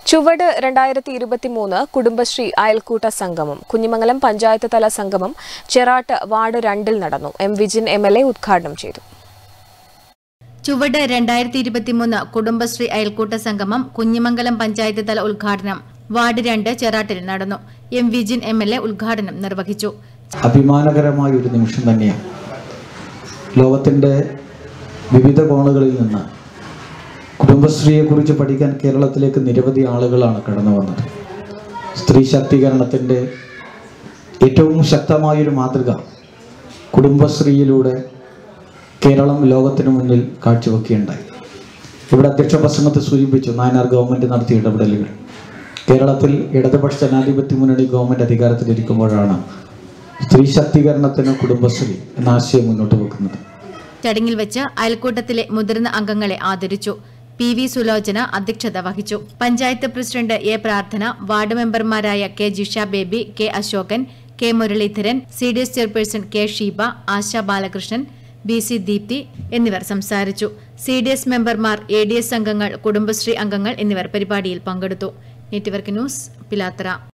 ചുവട് രണ്ടായിരത്തി ഇരുപത്തിമൂന്ന് കുടുംബശ്രീ അയൽക്കൂട്ട സംഗമം കുഞ്ഞിമംഗലം പഞ്ചായത്ത് തല സംഗമം ചെറാട്ട് വാർഡ് രണ്ടിൽ നടന്നു M Vijin M L A ഉദ്ഘാടനം ചെയ്തു ചുവട് രണ്ടായിരത്തി ഇരുപത്തിമൂന്ന് കുടുംബശ്രീ അയൽക്കൂട്ട സംഗമം കുഞ്ഞിമംഗലം പഞ്ചായത്ത് തല ഉദ്ഘാടനം വാർഡ് രണ്ട് ചെറാട്ടിൽ നടന്നു M Vijin M L A ഉദ്ഘാടനം നിർവഹിച്ചു അഭിമാനകരമായ ഒരു നിമിഷം തന്നെയാണ് ലോകത്തിൻ്റെ വിവിധ കോണുകളിൽ നിന്ന് കുടുംബശ്രീയെക്കുറിച്ച് പഠിക്കാൻ കേരളത്തിലേക്ക് നിരവധി ആളുകളാണ് കടന്നു വന്നത് സ്ത്രീ ശാക്തീകരണത്തിൻ്റെ ഏറ്റവും ശക്തമായൊരു മാതൃക കുടുംബശ്രീയിലൂടെ കേരളം ലോകത്തിനു മുന്നിൽ കാഴ്ചവെക്കുകയുണ്ടായി ഇവിടെ അധ്യക്ഷ പ്രസംഗത്തിൽ സൂചിപ്പിച്ചു നായനാർ ഗവൺമെൻറ് നടത്തിയ ഇടപെടലുകൾ കേരളത്തിൽ ഇടതുപക്ഷ ജനാധിപത്യ മുന്നണി ഗവൺമെൻറ് അധികാരത്തിലിരിക്കുമ്പോഴാണ് സ്ത്രീ ശാക്തീകരണത്തിന് കുടുംബശ്രീ എന്ന ആശയം മുന്നോട്ട് വെക്കുന്നത് ചടങ്ങിൽ വെച്ച് അയൽക്കൂട്ടത്തിലെ മുതിർന്ന അംഗങ്ങളെ ആദരിച്ചു പി വി സുലോചന അധ്യക്ഷത വഹിച്ചു panchayat president A Prarthana ward മെമ്പർമാരായ K Jisha Baby K Ashokan K Muraleedharan C D S chairperson K Sheeba Asha Balakrishnan B C Deepthi എന്നിവർ സംസാരിച്ചു സി ഡി എസ് മെമ്പർമാർ എ ഡി എസ് അംഗങ്ങൾ കുടുംബശ്രീ അംഗങ്ങൾ എന്നിവർ പരിപാടിയിൽ പങ്കെടുത്തു നെറ്റ്വർക്ക് ന്യൂസ് പിലാത്തറ